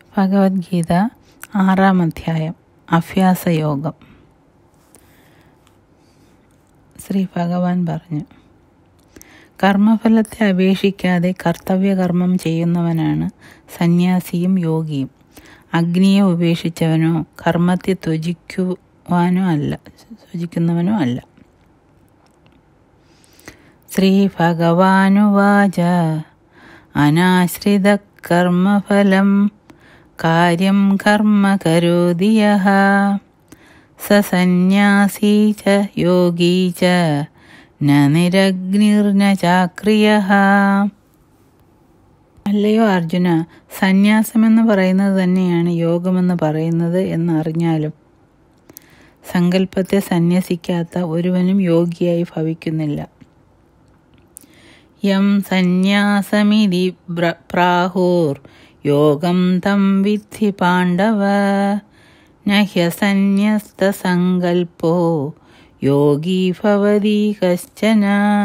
ഭഗവത്ഗീത ആറാം അധ്യായം അഭ്യാസയോഗം ശ്രീ ഭഗവാൻ പറഞ്ഞു കർമ്മഫലത്തെ അപേക്ഷിക്കാതെ കർത്തവ്യകർമ്മം ചെയ്യുന്നവനാണ് സന്യാസിയും യോഗിയും അഗ്നിയെ ഉപേക്ഷിച്ചവനോ കർമ്മത്തെ ത്യജിക്കുവാനോ അല്ല ത്യജിക്കുന്നവനോ അല്ല ശ്രീ ഭഗവാനുവാച അനാശ്രിത കർമ്മഫലം കാര്യം കർമ്മ കരോതി യഃ സ സന്യാസീ ച യോഗീ ച ന നിരഗ്നിർന ചാക്രിയഃ അല്ലയോ അർജുന സന്യാസമെന്ന് പറയുന്നത് തന്നെയാണ് യോഗമെന്ന് പറയുന്നത് എന്നറിഞ്ഞാലും സങ്കല്പത്തെ സന്യസിക്കാത്ത ഒരുവനും യോഗിയായി ഭവിക്കുന്നില്ല യം സന്യാസമിതി പ്രാഹുർ യോഗം തം വിദ്ധി പാണ്ഡവ നഹ്യസന്യസ്തസങ്കൽപ്പോ യോഗീ ഭവതി കശ്ചന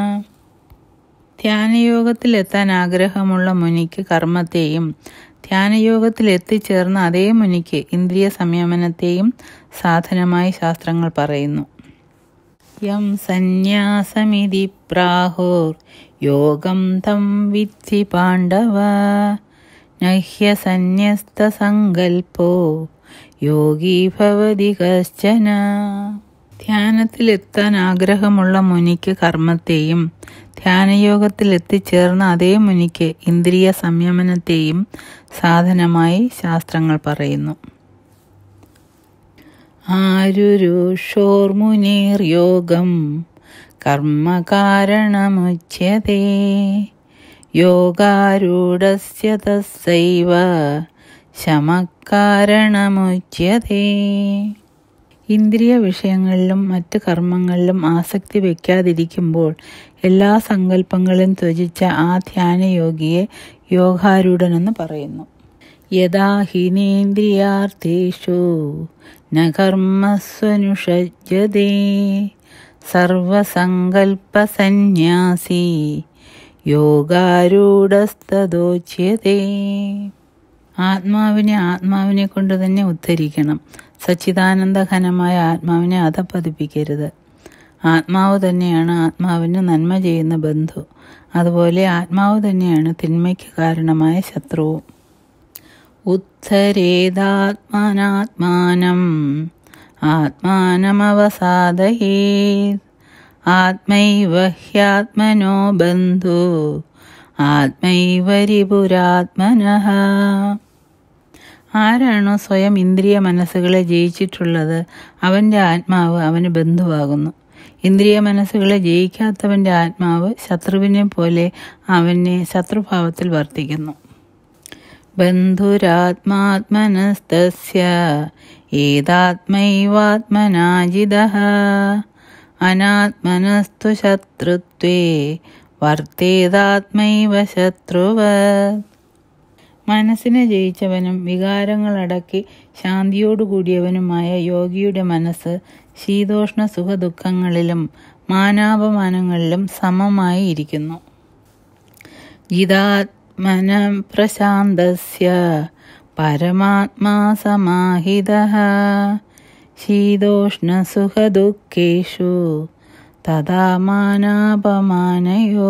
ധ്യാനയോഗത്തിലെത്താൻ ആഗ്രഹമുള്ള മുനിക്ക് കർമ്മത്തെയും ധ്യാനയോഗത്തിൽ എത്തിച്ചേർന്ന അതേ മുനിക്ക് ഇന്ദ്രിയ സംയമനത്തെയും സാധനമായി ശാസ്ത്രങ്ങൾ പറയുന്നു യം സന്യാസമിതി പ്രാഹുർ യോഗം തം വിദ്ധി പാണ്ഡവ നഹ്യസന്യസ്തസങ്കൽപ്പോ യോഗീ ഭവതി കശ്ചന ധ്യാനത്തിലെത്താൻ ആഗ്രഹമുള്ള മുനിക്ക് കർമ്മത്തെയും ധ്യാനയോഗത്തിൽ എത്തിച്ചേർന്ന അതേ മുനിക്ക് ഇന്ദ്രിയ സംയമനത്തെയും സാധനമായി ശാസ്ത്രങ്ങൾ പറയുന്നു ആരുരുഷോർമുനീർ യോഗം കർമ്മകാരണമുച്യത്തെ യോഗാരൂഢസ്യ തസ്സൈവ ശമക്കാരണമുച്യത്തെ ഇന്ദ്രിയ വിഷയങ്ങളിലും മറ്റ് കർമ്മങ്ങളിലും ആസക്തി വയ്ക്കാതിരിക്കുമ്പോൾ എല്ലാ സങ്കല്പങ്ങളും ത്യജിച്ച ആ ധ്യാനയോഗിയെ യോഗാരൂഢനെന്ന് പറയുന്നു യഥാ ഹിനേന്ദ്രിയാർത്ഥേഷു ന കർമ്മസ്വനുഷജ്യതേ സർവസങ്കൽപ്പസന്യാസി യോഗാരൂഢസ്തദോച്യതേ ആത്മാവിനെ ആത്മാവിനെ കൊണ്ട് തന്നെ ഉദ്ധരിക്കണം സച്ചിദാനന്ദഘനമായ ആത്മാവിനെ അധപ്പതിപ്പിക്കരുത് ആത്മാവ് തന്നെയാണ് ആത്മാവിന് നന്മ ചെയ്യുന്ന ബന്ധു അതുപോലെ ആത്മാവ് തന്നെയാണ് തിന്മയ്ക്ക് കാരണമായ ശത്രുവും ഉദ്ധരേതാത്മാനാത്മാനം ആത്മാനമവസാദയേ ആത്മൈവ ഹ്യാത്മനോ ബന്ധു ആത്മൈവരിപുരാത്മനഃ ആരാണോ സ്വയം ഇന്ദ്രിയ മനസ്സുകളെ ജയിച്ചിട്ടുള്ളത് അവൻ്റെ ആത്മാവ് അവന് ബന്ധുവാകുന്നു ഇന്ദ്രിയ മനസ്സുകളെ ജയിക്കാത്തവൻ്റെ ആത്മാവ് ശത്രുവിനെ പോലെ അവനെ ശത്രുഭാവത്തിൽ വർത്തിക്കുന്നു ബന്ധുരാത്മാത്മനസ്തസ്യ ഏതാത്മൈവാത്മനാജിത അനാത്മനസ്തു ശത്രുത്വേ വർത്തേതാത്മൈവ ശത്രുവത് മനസ്സിനെ ജയിച്ചവനും വികാരങ്ങളടക്കി ശാന്തിയോടുകൂടിയവനുമായ യോഗിയുടെ മനസ്സ് ശീതോഷ്ണ സുഖദുഃഖങ്ങളിലും മാനാപമാനങ്ങളിലും സമമായി ഇരിക്കുന്നു ജിതാത്മന പ്രശാന്തസ്യ പരമാത്മാ സമാഹിത ശീതോഷ്ണ സുഖദുഃഖേഷു തഥാ മാനാപമാനയോ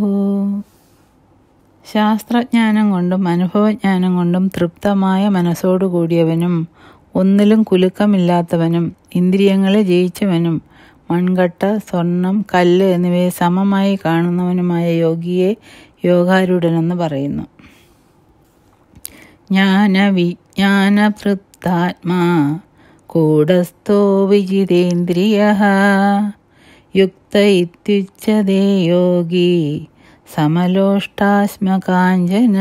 ശാസ്ത്രജ്ഞാനം കൊണ്ടും അനുഭവജ്ഞാനം കൊണ്ടും തൃപ്തമായ മനസ്സോടുകൂടിയവനും ഒന്നിലും കുലുക്കമില്ലാത്തവനും ഇന്ദ്രിയങ്ങളെ ജയിച്ചവനും മൺകട്ട സ്വർണം കല്ല് എന്നിവയെ സമമായി കാണുന്നവനുമായ യോഗിയെ യോഗാരൂഢനെന്ന് പറയുന്നു ജ്ഞാനവിജ്ഞാനഭൃത്താത്മാ കൂടസ്ഥോ വിജിതേന്ദ്രിയ യുക്ത ഇത്യുച്ചതേ യോഗി സമലോഷ്ടാശ്മകാഞ്ചന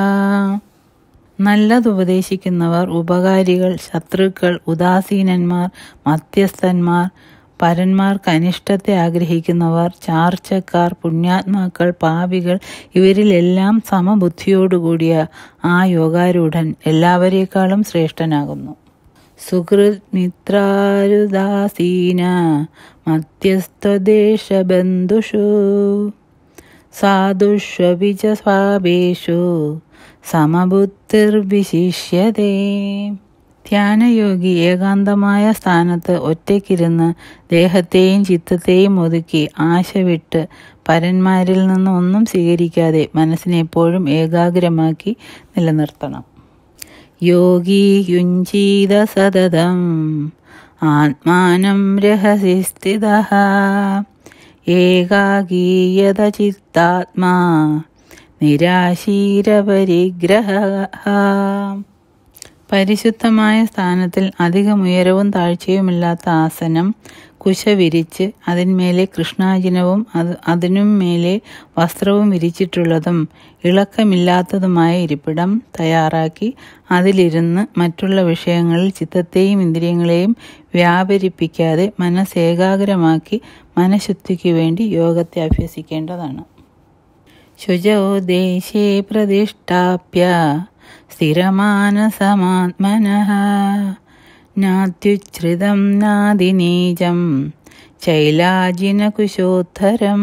നല്ലതുപദേശിക്കുന്നവർ ഉപകാരികൾ ശത്രുക്കൾ ഉദാസീനന്മാർ മധ്യസ്ഥന്മാർ പരന്മാർക്ക് അനിഷ്ടത്തെ ആഗ്രഹിക്കുന്നവർ ചാർച്ചക്കാർ പുണ്യാത്മാക്കൾ പാപികൾ ഇവരിലെല്ലാം സമബുദ്ധിയോടുകൂടിയ ആ യോഗാരൂഢൻ എല്ലാവരേക്കാളും ശ്രേഷ്ഠനാകുന്നു സുഹൃത് മിത്രാരുദാസീന മധ്യസ്ഥദേശബന്ധുഷു സാധുഷ്വപി ച സ്വാപേഷു സമബുദ്ധിർവിശിഷ്യതേ ധ്യാനയോഗി ഏകാന്തമായ സ്ഥാനത്ത് ഒറ്റയ്ക്കിരുന്ന് ദേഹത്തെയും ചിത്തത്തെയും ഒതുക്കി ആശ വിട്ട് പരന്മാരിൽ നിന്ന് ഒന്നും സ്വീകരിക്കാതെ മനസ്സിനെ എപ്പോഴും ഏകാഗ്രമാക്കി നിലനിർത്തണം യോഗി യുഞ്ചീത സതതം ആത്മാനം രഹസി സ്ഥിത ഏകാഗീയത ചിത്താത്മാ നിരാശീരപരിഗ്രഹ പരിശുദ്ധമായ സ്ഥാനത്തിൽ അധികം ഉയരവും താഴ്ചയുമില്ലാത്ത ആസനം കുശ വിരിച്ച് അതിന്മേലെ കൃഷ്ണാജിനവും അത് അതിനും മേലെ വസ്ത്രവും വിരിച്ചിട്ടുള്ളതും ഇളക്കമില്ലാത്തതുമായ ഇരിപ്പിടം തയ്യാറാക്കി അതിലിരുന്ന് മറ്റുള്ള വിഷയങ്ങളിൽ ചിത്തത്തെയും ഇന്ദ്രിയങ്ങളെയും വ്യാപരിപ്പിക്കാതെ മനസ്സ് ഏകാഗ്രമാക്കി മനഃശുദ്ധിക്ക് വേണ്ടി യോഗത്തെ അഭ്യസിക്കേണ്ടതാണ് ശുചോ ദേശേ പ്രതിഷ്ഠാപ്യ സ്ഥിരമാനസമാത്മനഃ നാത്യുച്ഛ്രിതം നാദിനീജം ചൈലാജിനകുശോത്തരം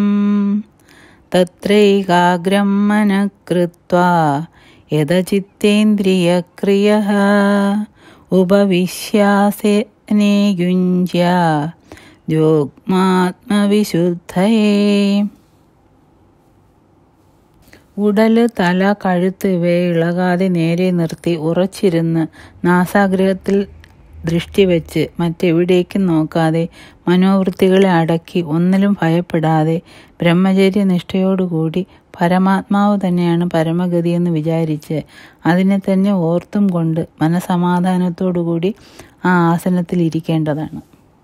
തത്രൈകാഗ്രം മനഃകൃത്വാ യഥചിത്തേന്ദ്രിയക്രിയ ഉപവിശ്യാസനെ യുഞ്ജ്യ ദ്യോഗ്മാത്മവിശുദ്ധയേ ഉടല് തല കഴുത്ത് ഇവയെ ഇളകാതെ നേരെ നിർത്തി ഉറച്ചിരുന്ന് നാസാഗ്രഹത്തിൽ ദൃഷ്ടി വെച്ച് മറ്റെവിടേക്കും നോക്കാതെ മനോവൃത്തികളെ അടക്കി ഒന്നിലും ഭയപ്പെടാതെ ബ്രഹ്മചര്യ നിഷ്ഠയോടുകൂടി പരമാത്മാവ് തന്നെയാണ് പരമഗതിയെന്ന് വിചാരിച്ച് അതിനെ തന്നെ ഓർത്തും കൊണ്ട് മനസമാധാനത്തോടുകൂടി ആ ആസനത്തിൽ ഇരിക്കേണ്ടതാണ്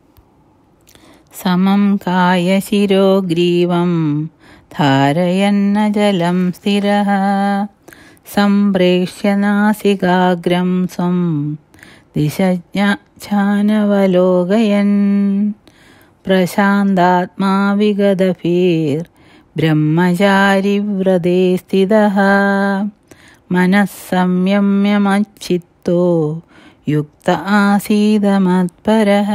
സമം കായശിരോഗ്രീവം ധാരയന്ന ജലം സ്ഥിര സംപ്രേക്ഷ്യ നാസികാഗ്രം സ്വം ദിശജ്ഞാനവലോകയൻ പ്രശാന്താത്മാ വിഗതഭീർ ബ്രഹ്മചാരിവ്രതേ സ്ഥിത മനസ്സംയമ്യമച്ചിത്തോ യുക്ത ആസീതമത്പരഃ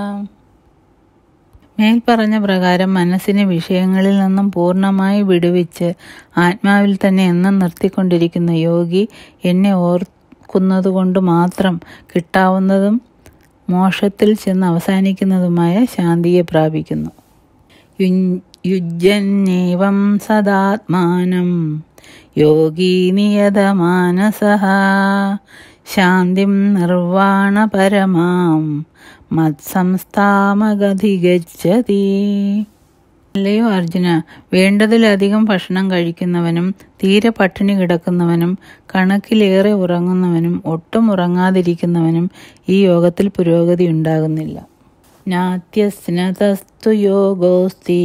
മേൽപ്പറഞ്ഞ പ്രകാരം മനസ്സിനെ വിഷയങ്ങളിൽ നിന്നും പൂർണ്ണമായി വിടുവിച്ച് ആത്മാവിൽ തന്നെ എന്നും നിർത്തിക്കൊണ്ടിരിക്കുന്ന യോഗി എന്നെ ഓർക്കുന്നതുകൊണ്ട് മാത്രം കിട്ടാവുന്നതും മോക്ഷത്തിൽ ചെന്ന് അവസാനിക്കുന്നതുമായ ശാന്തിയെ പ്രാപിക്കുന്നു യുജ്ജന്നേവം സദാത്മാനം യോഗി നിയതമാനസ ശാന്തിം നിർവാണപരമാം മത്സംസ്ഥാമഗതിഗച്ഛതി അല്ലയോ അർജുന വേണ്ടതിലധികം ഭക്ഷണം കഴിക്കുന്നവനും തീരെ പട്ടിണി കിടക്കുന്നവനും കണക്കിലേറെ ഉറങ്ങുന്നവനും ഒട്ടും ഉറങ്ങാതിരിക്കുന്നവനും ഈ യോഗത്തിൽ പുരോഗതി ഉണ്ടാകുന്നില്ല നാത്യസ്നതസ്തു യോഗോസ്തി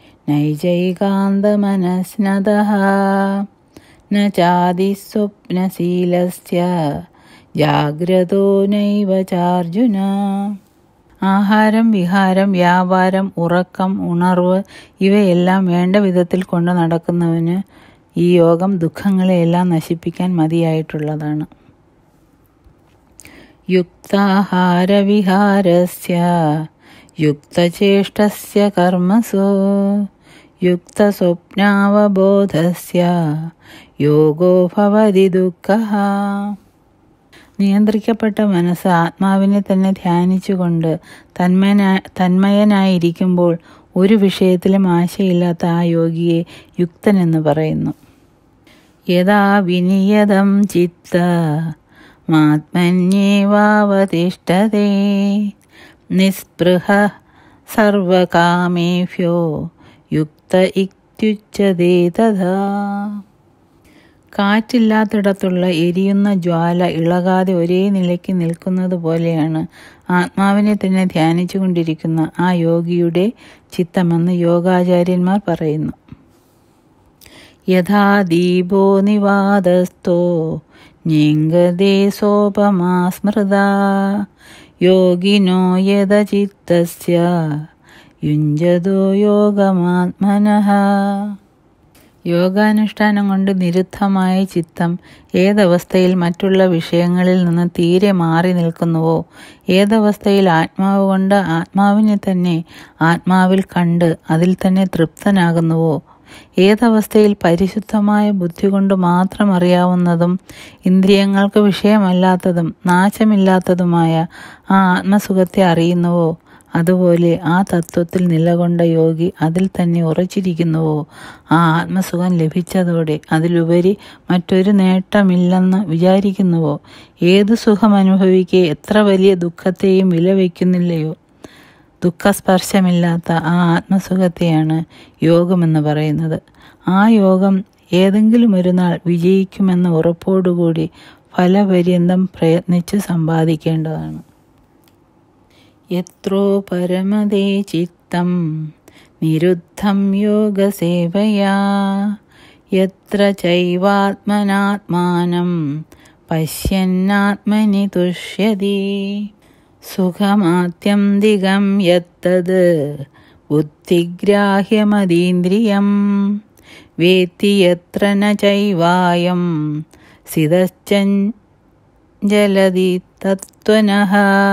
നൈജൈകാന്തമനസ്നത ന ചാതിസ്വപ്നശീലസ്യ ജാഗ്രതോ നൈവ ചാർജുന ആഹാരം വിഹാരം വ്യാപാരം ഉറക്കം ഉണർവ് ഇവയെല്ലാം വേണ്ട വിധത്തിൽ കൊണ്ട് നടക്കുന്നവന് ഈ യോഗം ദുഃഖങ്ങളെയെല്ലാം നശിപ്പിക്കാൻ മതിയായിട്ടുള്ളതാണ് യുക്താഹാരവിഹാരസ്യ യുക്തചേഷ്ടസ്യ കർമ്മസു യുക്തസ്വപ്നാവബോധസ്യ യോഗോ ഭവതി ദുഃഖഃ നിയന്ത്രിക്കപ്പെട്ട മനസ്സ് ആത്മാവിനെ തന്നെ ധ്യാനിച്ചുകൊണ്ട് തന്മയനാ തന്മയനായിരിക്കുമ്പോൾ ഒരു വിഷയത്തിലും ആശയില്ലാത്ത ആ യോഗിയെ യുക്തനെന്ന് പറയുന്നു യഥാ വിനിയതം ചിത്ത മാത്മന്യേവാവതിഷ്ഠതേ നിസ്പൃഹ സർവകാമേഭ്യോ യുക്ത ഇത്യുച്ചതേ തഥാ കാറ്റില്ലാത്തിടത്തുള്ള എരിയുന്ന ജ്വാല ഇളകാതെ ഒരേ നിലയ്ക്ക് നിൽക്കുന്നത് പോലെയാണ് ആത്മാവിനെ തന്നെ ധ്യാനിച്ചു കൊണ്ടിരിക്കുന്ന ആ യോഗിയുടെ ചിത്തമെന്ന് യോഗാചാര്യന്മാർ പറയുന്നു യഥാ ദീപോ നിവാദസ്ഥോ ഞെങ്കതേ സോപമാ സ്മൃത യോഗിനോ യഥചിത്തസ്യ യുഞ്ജതോ യോഗമാത്മനഃ യോഗാനുഷ്ഠാനം കൊണ്ട് നിരുദ്ധമായ ചിത്തം ഏതവസ്ഥയിൽ മറ്റുള്ള വിഷയങ്ങളിൽ നിന്ന് തീരെ മാറി നിൽക്കുന്നുവോ ഏതവസ്ഥയിൽ ആത്മാവ് കൊണ്ട് ആത്മാവിനെ തന്നെ ആത്മാവിൽ കണ്ട് അതിൽ തന്നെ തൃപ്തനാകുന്നുവോ ഏതവസ്ഥയിൽ പരിശുദ്ധമായ ബുദ്ധി കൊണ്ട് മാത്രം അറിയാവുന്നതും ഇന്ദ്രിയങ്ങൾക്ക് വിഷയമല്ലാത്തതും നാശമില്ലാത്തതുമായ ആ ആത്മസുഖത്തെ അറിയുന്നുവോ അതുപോലെ ആ തത്വത്തിൽ നിലകൊണ്ട യോഗി അതിൽ തന്നെ ഉറച്ചിരിക്കുന്നുവോ ആ ആത്മസുഖം ലഭിച്ചതോടെ അതിലുപരി മറ്റൊരു നേട്ടമില്ലെന്ന് വിചാരിക്കുന്നുവോ ഏത് സുഖം അനുഭവിക്കെ എത്ര വലിയ ദുഃഖത്തെയും വിലവയ്ക്കുന്നില്ലയോ ദുഃഖസ്പർശമില്ലാത്ത ആ ആത്മസുഖത്തെയാണ് യോഗമെന്ന് പറയുന്നത് ആ യോഗം ഏതെങ്കിലും ഒരു നാൾ വിജയിക്കുമെന്ന ഉറപ്പോടുകൂടി ഫലപര്യന്തം പ്രയത്നിച്ച് സമ്പാദിക്കേണ്ടതാണ് യത്രോ പരമതേ ചിത്തം നിരുദ്ധം യോഗസേവയാ യത്ര ചൈവാത്മനാത്മാനം പശ്യന്നാത്മനി തുഷ്യതി സുഖമാത്യന്തികം യത്തത് ബുദ്ധിഗ്രാഹ്യമതീന്ദ്രിയം വേത്തി യത്ര ന ചൈവായം സിതശ്ചഞ്ചലതി തത്വനഃ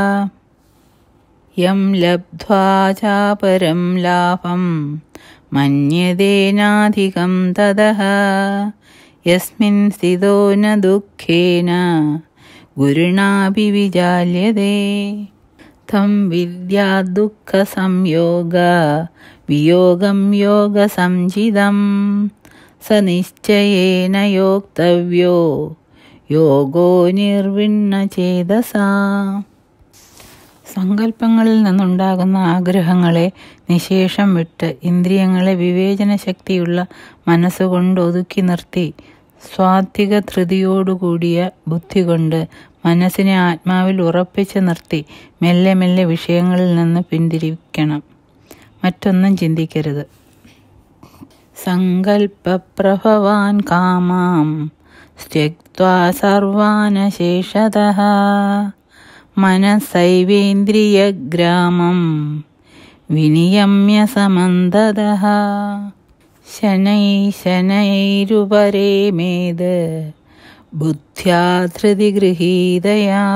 യം ലബ്ധ്വാ ചാപരം ലാഭം മന്യതേനാധികം തതഃ യസ്മിൻ സ്ഥിതോ ന ദുഃഖേന ഗുരുണാപി വിജാല്യതേ തം വിദ്യാ ദുഃഖസംയോഗ വിയോഗം യോഗസംചിതം സ നിശ്ചയേന യോക്തവ്യോ യോഗോ നിർവിണ്ണചേതസാ സങ്കല്പങ്ങളിൽ നിന്നുണ്ടാകുന്ന ആഗ്രഹങ്ങളെ നിശേഷം വിട്ട് ഇന്ദ്രിയങ്ങളെ വിവേചന ശക്തിയുള്ള മനസ്സുകൊണ്ട് ഒതുക്കി നിർത്തി സ്വാത്വിക ധൃതിയോടുകൂടിയ ബുദ്ധി കൊണ്ട് മനസ്സിനെ ആത്മാവിൽ ഉറപ്പിച്ചു നിർത്തി മെല്ലെ മെല്ലെ വിഷയങ്ങളിൽ നിന്ന് പിന്തിരിക്കണം മറ്റൊന്നും ചിന്തിക്കരുത് സങ്കൽപ്പപ്രഭവാൻ കാമാം ത്യക്വാ സർവാനശേഷതഃ മനസ്സൈവേന്ദ്രിയഗ്രാമം വിനിയമ്യ സമന്തതഃ ശനൈ ശനൈരുപരേമേത് ബുദ്ധ്യാ ധൃതി ഗൃഹീതയാ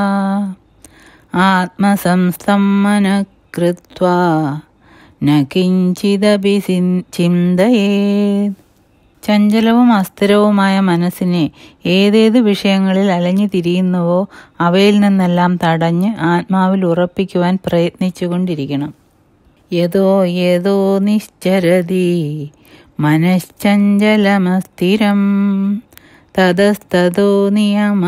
ആത്മസംസ്ഥം മനഃകൃത്വാ ന കിഞ്ചിദപി ചിന്തയേത് ചഞ്ചലവും അസ്ഥിരവുമായ മനസ്സിനെ ഏതേത് വിഷയങ്ങളിൽ അലഞ്ഞു തിരിയുന്നുവോ അവയിൽ നിന്നെല്ലാം തടഞ്ഞ് ആത്മാവിൽ ഉറപ്പിക്കുവാൻ പ്രയത്നിച്ചുകൊണ്ടിരിക്കണം യതോ യതോ നിശ്ചരതി മനശ്ചഞ്ചലമസ്ഥിരം തതസ്തതോ നിയമ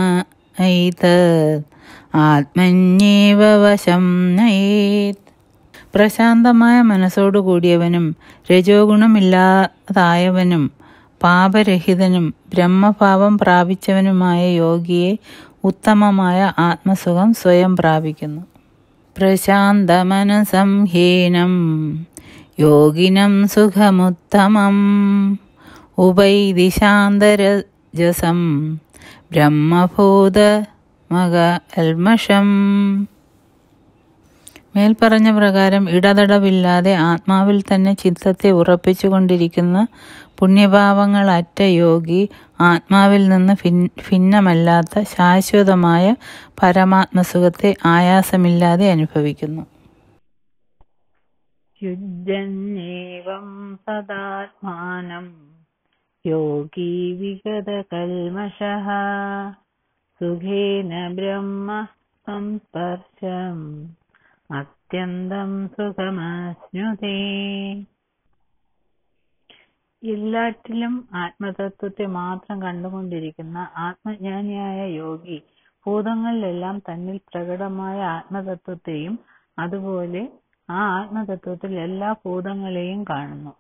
ആത്മന്യേവ വശം നയേത് പ്രശാന്തമായ മനസ്സോടുകൂടിയവനും രജോഗുണമില്ലാതായവനും പാപരഹിതനും ബ്രഹ്മഭാവം പ്രാപിച്ചവനുമായ യോഗിയെ ഉത്തമമായ ആത്മസുഖം സ്വയം പ്രാപിക്കുന്നു പ്രശാന്തമനസം ഹീനം യോഗിനം സുഖമുത്തമം ഉപൈദിശാന്തരജസം ബ്രഹ്മഭൂതമക അൽമഷം മേൽപ്പറഞ്ഞ പ്രകാരം ഇടതടവില്ലാതെ ആത്മാവിൽ തന്നെ ചിത്തത്തെ ഉറപ്പിച്ചുകൊണ്ടിരിക്കുന്ന പുണ്യഭാവങ്ങളറ്റ യോഗി ആത്മാവിൽ നിന്ന് ഭിന്നമല്ലാത്ത ശാശ്വതമായ പരമാത്മസുഖത്തെ ആയാസമില്ലാതെ അനുഭവിക്കുന്നു യുജ്ജന്നേവം സദാത്മാനം യോഗി വിഗതകൽമഷഃ സുഖേന ബ്രഹ്മ സംസ്പർശം അത്യന്തം സുഖമശ്നുതേ എല്ലാറ്റിലും ആത്മതത്വത്തെ മാത്രം കണ്ടുകൊണ്ടിരിക്കുന്ന ആത്മജ്ഞാനിയായ യോഗി ഭൂതങ്ങളിലെല്ലാം തന്നിൽ പ്രകടമായ ആത്മതത്വത്തെയും അതുപോലെ ആ ആത്മതത്വത്തിൽ എല്ലാ ഭൂതങ്ങളെയും കാണുന്നു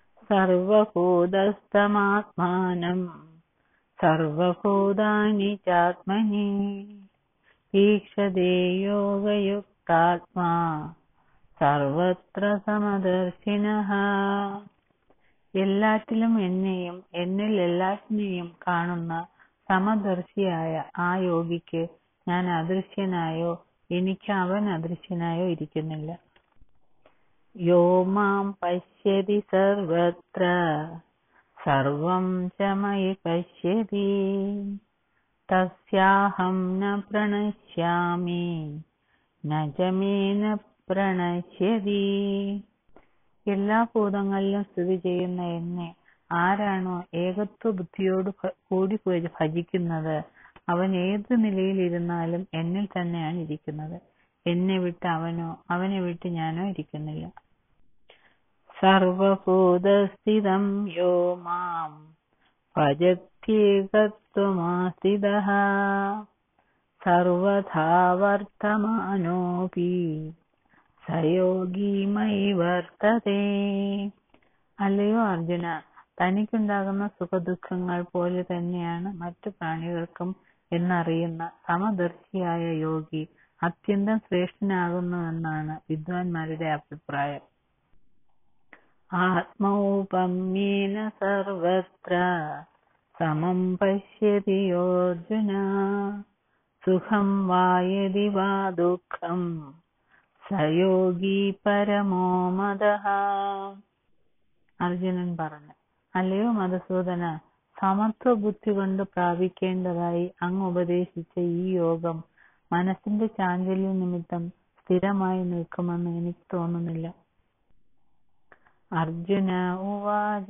സർവഭൂതസ്ഥമാത്മാനം സർവഭൂതാനി ചാത്മനി ഈക്ഷതേ യോഗയുക്താത്മാ സർവത്ര സമദർശിനഃ എല്ലാറ്റിലും എന്നെയും എന്നിൽ എല്ലാറ്റിനെയും കാണുന്ന സമദർശിയായ ആ യോഗിക്ക് ഞാൻ അദൃശ്യനായോ എനിക്ക് അവൻ അദൃശ്യനായോ ഇരിക്കുന്നില്ല യോ മാം പശ്യതി സർവത്ര സർവം ച മയി പശ്യതി തസ്യാഹം ന പ്രണശ്യാമി ന ച മേ ന പ്രണശ്യതി എല്ലാ ഭൂതങ്ങളിലും സ്ഥിതി ചെയ്യുന്ന എന്നെ ആരാണോ ഏകത്വ ബുദ്ധിയോട് ഭ- കൂടി ഭ- ഭജിക്കുന്നത് അവൻ ഏത് നിലയിലിരുന്നാലും എന്നിൽ തന്നെയാണ് ഇരിക്കുന്നത് എന്നെ വിട്ട് അവനോ അവനെ വിട്ട് ഞാനോ ഇരിക്കുന്നില്ല സർവഭൂതസ്ഥിതം യോ മാം ഭജത്യേകത്വമാസ്ഥിതഃ സർവഥാ വർത്തമാനോപി സയോഗി മൈ വർത്തതേ അല്ലയോ അർജുന തനിക്കുണ്ടാകുന്ന സുഖദുഃഖങ്ങൾ പോലെ തന്നെയാണ് മറ്റു പ്രാണികൾക്കും എന്നറിയുന്ന സമദർശിയായ യോഗി അത്യന്തം ശ്രേഷ്ഠനാകുന്നുവെന്നാണ് വിദ്വാൻമാരുടെ അഭിപ്രായം ആത്മൗപമ്യേന സർവത്ര സമം പശ്യതി യോർജുന സുഖം വായതി വാ ദുഃഖം സയോഗി പരമോ മതഃ അർജുനൻ പറഞ്ഞു അല്ലയോ മധുസൂദന സമത്വ ബുദ്ധി കൊണ്ട് പ്രാപിക്കേണ്ടതായി അങ്ങ് ഉപദേശിച്ച ഈ യോഗം മനസ്സിന്റെ ചാഞ്ചല്യ നിമിത്തം സ്ഥിരമായി നിൽക്കുമെന്ന് എനിക്ക് തോന്നുന്നില്ല അർജുന ഉവാച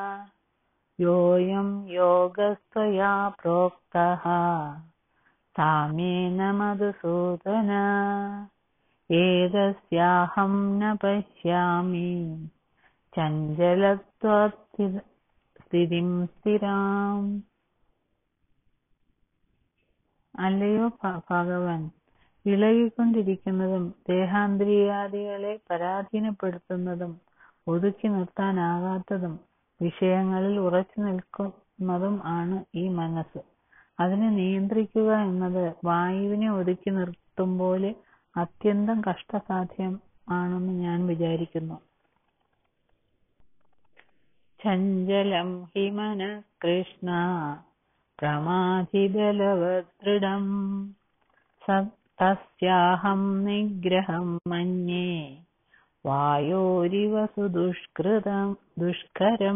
യോയം യോഗസ്ത്വയാ പ്രോക്തഃ സാമേന മധുസൂദന ഏതസ്യാഹം ന പശ്യാമി ചഞ്ചലത്വസ്ഥിതിം സ്ഥിരാം അല്ലയോ ഭ- ഭഗവാൻ ഇളകിക്കൊണ്ടിരിക്കുന്നതും ദേഹാന്തരിയാദികളെ പരാധീനപ്പെടുത്തുന്നതും ഒതുക്കി നിർത്താനാകാത്തതും വിഷയങ്ങളിൽ ഉറച്ചു നിൽക്കുന്നതും ആണ് ഈ മനസ്സ് അതിനെ നിയന്ത്രിക്കുക എന്നത് വായുവിനെ ഒതുക്കി നിർത്തും പോലെ അത്യന്തം കഷ്ടസാധ്യം ആണെന്ന് ഞാൻ വിചാരിക്കുന്നു ചഞ്ചലം ഹിമന കൃഷ്ണ പ്രമാധിബലവദൃഢം സ- തസ്യാഹം നിഗ്രഹം മന്യേ വായോരിവ സുദുഷ്കൃതം ദുഷ്കരം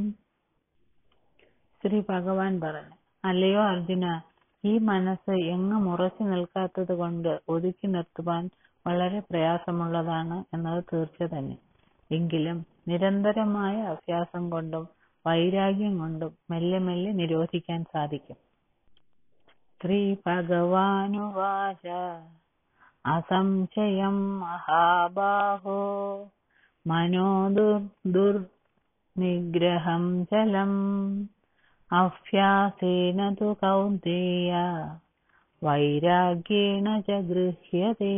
ശ്രീ ഭഗവാൻ പറഞ്ഞു അല്ലയോ അർജുന ഈ മനസ്സ് എങ്ങും ഉറച്ചു നിൽക്കാത്തത് കൊണ്ട് ഒതുക്കി നിർത്തുവാൻ വളരെ പ്രയാസമുള്ളതാണ് എന്നത് തീർച്ച തന്നെ എങ്കിലും നിരന്തരമായ അഭ്യാസം കൊണ്ടും വൈരാഗ്യം കൊണ്ടും മെല്ലെ മെല്ലെ നിരോധിക്കാൻ സാധിക്കും ശ്രീ ഭഗവാനുവാച അസംശയം മഹാബാഹോ മനോ ദുർനിഗ്രഹം ചലം അഭ്യാസേന തു കൗന്ദേയ വൈരാഗ്യേണ ച ഗൃഹ്യതേ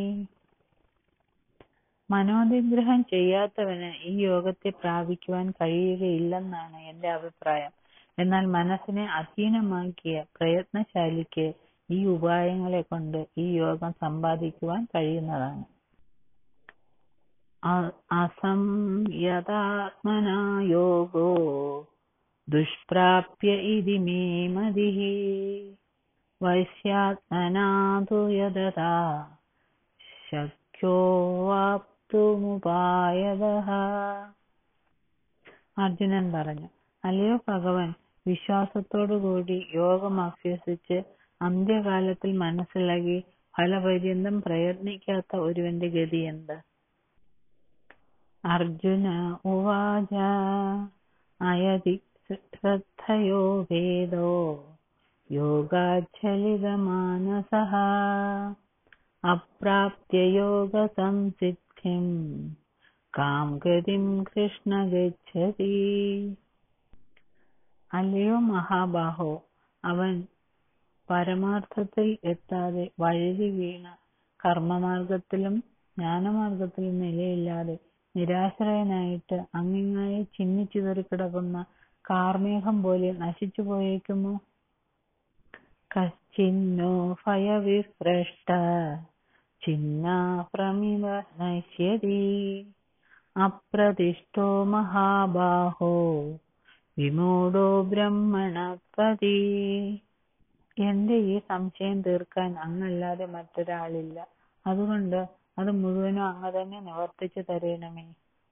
മനോനിഗ്രഹം ചെയ്യാത്തവന് ഈ യോഗത്തെ പ്രാപിക്കുവാൻ കഴിയുകയില്ലെന്നാണ് എന്റെ അഭിപ്രായം എന്നാൽ മനസ്സിനെ അധീനമാക്കിയ പ്രയത്നശാലിക്ക് ഈ ഉപായങ്ങളെ കൊണ്ട് ഈ യോഗം സമ്പാദിക്കുവാൻ കഴിയുന്നതാണ് അ- അസംയതാത്മനാ യോഗോ ദുഷ്പ്രാപ്യ ഇതി മേ മതിഃ വൈശ്യാത്മനാതു യതതാ ശക്യോ വാപ്തുമുപായതഃ അർജുനൻ പറഞ്ഞു അല്ലയോ ഭഗവൻ വിശ്വാസത്തോടുകൂടി യോഗം അഭ്യസിച്ച് അന്ത്യകാലത്തിൽ മനസ്സിലാക്കി ഫലപര്യന്തം പ്രയത്നിക്കാത്ത ഒരുവന്റെ ഗതി എന്ത് അർജുന ഉവാച അയതി ശ്രദ്ധയോ വേദോ യോഗാച്ഛലിതമാനസഃ അപ്രാപ്യ യോഗസംസിദ്ധിം കാം ഗതിം കൃഷ്ണ ഗച്ഛതി അല്ലയോ മഹാബാഹോ അവൻ പരമാർത്ഥത്തിൽ എത്താതെ വഴുതി വീണ കർമ്മമാർഗത്തിലും ജ്ഞാനമാർഗത്തിലും നിലയില്ലാതെ നിരാശ്രയനായിട്ട് അങ്ങിങ്ങായി ചിന്നിച്ചിതറിക്കിടക്കുന്ന കാർമേഘം പോലെ നശിച്ചു പോയേക്കുമോ കശ്ചിന്നോ ഭയവിഭ്രഷ്ട ചിന്നാഭ്രമിവ നശ്യതി അപ്രതിഷ്ഠോ മഹാബാഹോ വിമൂഢോ ബ്രഹ്മണപതി എന്റെ ഈ സംശയം തീർക്കാൻ അങ്ങല്ലാതെ മറ്റൊരാളില്ല അതുകൊണ്ട് അത് മുഴുവനും അങ്ങ് തന്നെ നിവർത്തിച്ചു തരണമേ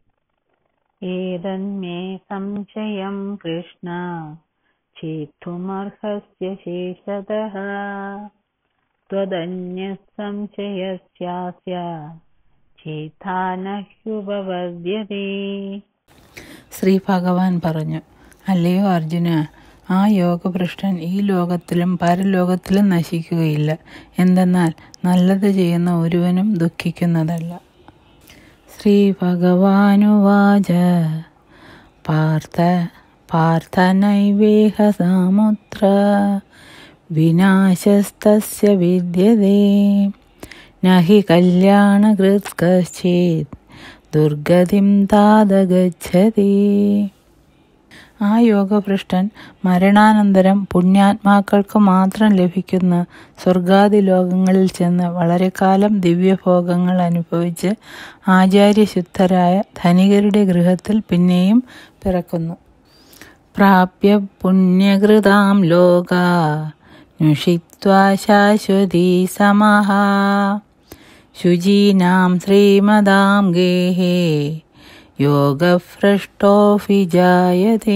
ഏതന്മേ സംശയം കൃഷ്ണ ചേത്തുമർഹസ്യ ശേഷതഃ त्वदन्यः संशयस्यास्य चेतानह्युपपद्यते ശ്രീ ഭഗവാൻ പറഞ്ഞു അല്ലയോ അർജുന ആ യോഗഭ്രഷ്ടൻ ഈ ലോകത്തിലും പരലോകത്തിലും നശിക്കുകയില്ല എന്തെന്നാൽ നല്ലത് ചെയ്യുന്ന ഒരുവനും ദുഃഖിക്കുന്നതല്ല ശ്രീ ഭഗവാനുവാച പാർത്ഥ പാർത്ഥനൈവേഹ സാമുത്ര വിനാശസ്തസ്യ വിദ്യതേ നഹി കല്യാണകൃത് കശ്ചിത് ദുർഗതിം താതഗച്ഛതി ആ യോഗഭ്രഷ്ടൻ മരണാനന്തരം പുണ്യാത്മാക്കൾക്ക് മാത്രം ലഭിക്കുന്ന സ്വർഗാദി ലോകങ്ങളിൽ ചെന്ന് വളരെ കാലം ദിവ്യഭോഗങ്ങൾ അനുഭവിച്ച് ആചാര്യശുദ്ധരായ ധനികരുടെ ഗൃഹത്തിൽ പിന്നെയും പിറക്കുന്നു പ്രാപ്യ പുണ്യകൃതാം ലോക നുഷിത്വാ ശാശ്വതീ സമഹ ശുചീനാം ശ്രീമതാം ഗേഹേ യോഗഭ്രഷ്ടോഫി ജായതേ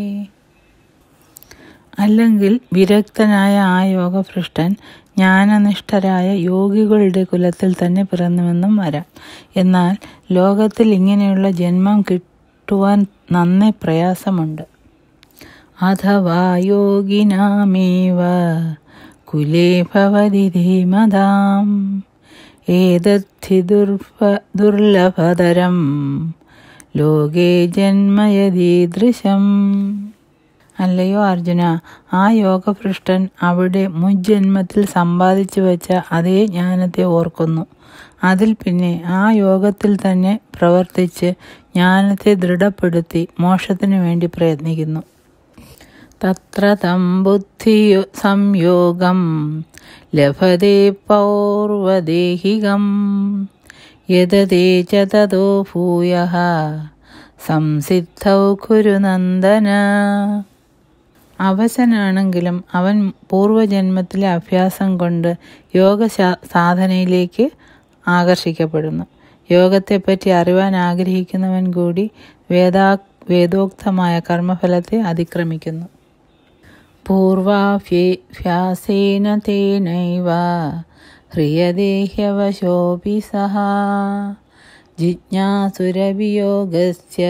അല്ലെങ്കിൽ വിരക്തനായ ആ യോഗഭ്രഷ്ടൻ ജ്ഞാനനിഷ്ഠരായ യോഗികളുടെ കുലത്തിൽ തന്നെ പിറന്നുവെന്നും വരാം എന്നാൽ ലോകത്തിൽ ഇങ്ങനെയുള്ള ജന്മം കിട്ടുവാൻ നന്നേ പ്രയാസമുണ്ട് അഥവാ യോഗിനാമേവ കുലേ ഭവതി ധീമതാം ഏതദ്ധി ദുർഭ ദുർലഭതരം ലോകേ ജന്മയതീദൃശം അല്ലയോ അർജുന ആ യോഗപൃഷ്ടൻ അവിടെ മുജ്ജന്മത്തിൽ സമ്പാദിച്ചു വെച്ച അതേ ജ്ഞാനത്തെ ഓർക്കുന്നു അതിൽ പിന്നെ ആ യോഗത്തിൽ തന്നെ പ്രവർത്തിച്ച് ജ്ഞാനത്തെ ദൃഢപ്പെടുത്തി മോക്ഷത്തിനു വേണ്ടി പ്രയത്നിക്കുന്നു തത്ര തം ബുദ്ധി സംയോഗം ലഭതേ പൗർവദേഹികം യതതേ ച തതോ ഭൂയ സംസിദ്ധൗ കുരുനന്ദന അവശനാണെങ്കിലും അവൻ പൂർവജന്മത്തിലെ അഭ്യാസം കൊണ്ട് യോഗ സാധനയിലേക്ക് ആകർഷിക്കപ്പെടുന്നു യോഗത്തെപ്പറ്റി അറിവാൻ ആഗ്രഹിക്കുന്നവൻ കൂടി വേദാ വേദോക്തമായ കർമ്മഫലത്തെ അതിക്രമിക്കുന്നു പൂർവാഭ്യാസേന തേനൈവ ഹ്രിയദേഹ്യവശോപി സഹ ജിജ്ഞാസുരവിയോഗസ്യ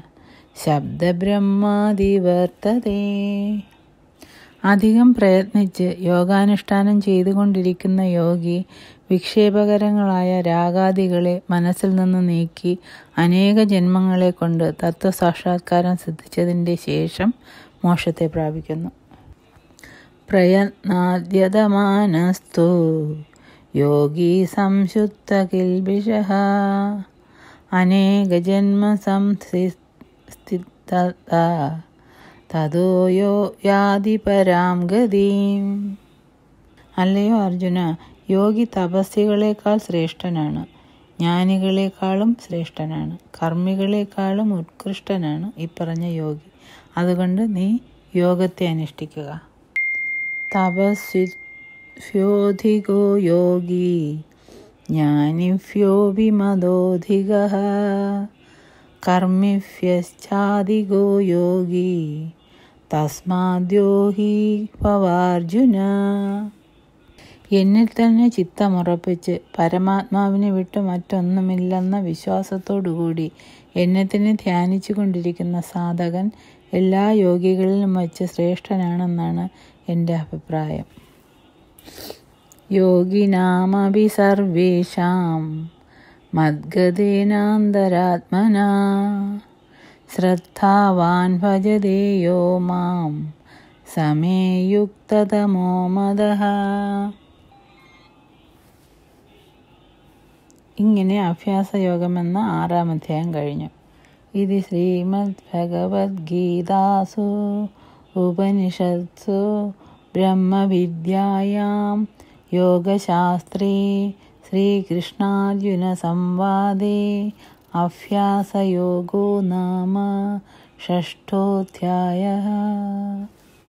ശബ്ദബ്രഹ്മാതിവർത്തതേ അധികം പ്രയത്നിച്ച് യോഗാനുഷ്ഠാനം ചെയ്തുകൊണ്ടിരിക്കുന്ന യോഗി വിക്ഷേപകരങ്ങളായ രാഗാദികളെ മനസ്സിൽ നിന്ന് നീക്കി അനേക ജന്മങ്ങളെ കൊണ്ട് തത്വസാക്ഷാത്കാരം സിദ്ധിച്ചതിൻ്റെ ശേഷം മോക്ഷത്തെ പ്രാപിക്കുന്നു പ്രയത്നാദ്യതമാനസ്തു യോഗി സംശുദ്ധ കിൽബിഷ അനേകജന്മ സംസ്ഥിത തതോ യോ യാതി പരാം ഗതിം അല്ലയോ അർജുന യോഗി തപസ്വികളെക്കാൾ ശ്രേഷ്ഠനാണ് ജ്ഞാനികളെക്കാളും ശ്രേഷ്ഠനാണ് കർമ്മികളെക്കാളും ഉത്കൃഷ്ടനാണ് ഈ പറഞ്ഞ യോഗി അതുകൊണ്ട് നീ യോഗത്തെ അനുഷ്ഠിക്കുക തപസ്വിഭ്യോധികോ യോഗി ജ്ഞാനിഭ്യോ വിമതോധിക കർമ്മിഭ്യശ്ചാധികോ യോഗി തസ്മാദ്യോ ഹി ഭവാർജുന എന്നിൽ തന്നെ ചിത്തമുറപ്പിച്ച് പരമാത്മാവിനെ വിട്ട് മറ്റൊന്നുമില്ലെന്ന വിശ്വാസത്തോടുകൂടി എന്നെ തന്നെ ധ്യാനിച്ചു കൊണ്ടിരിക്കുന്ന സാധകൻ എല്ലാ യോഗികളിലും വച്ച് ശ്രേഷ്ഠനാണെന്നാണ് എൻ്റെ അഭിപ്രായം യോഗിനാമപി സർവേഷാം മദ്ഗതേനാന്തരാത്മന ശ്രദ്ധാവാൻ ഭജതേ യോ മാം സമേയുക്തതമോ മതഃ ഇങ്ങനെ അഭ്യാസയോഗമെന്ന ആറാം അധ്യായം കഴിഞ്ഞു ഇത് ശ്രീമദ് ഭഗവത്ഗീതാസു ഉപനിഷത്സു ബ്രഹ്മവിദ്യായാം യോഗശാസ്ത്രേ ശ്രീകൃഷ്ണാർജുന സംവാദേ അഭ്യാസയോഗോ നാമ षष्ठोऽध्यायः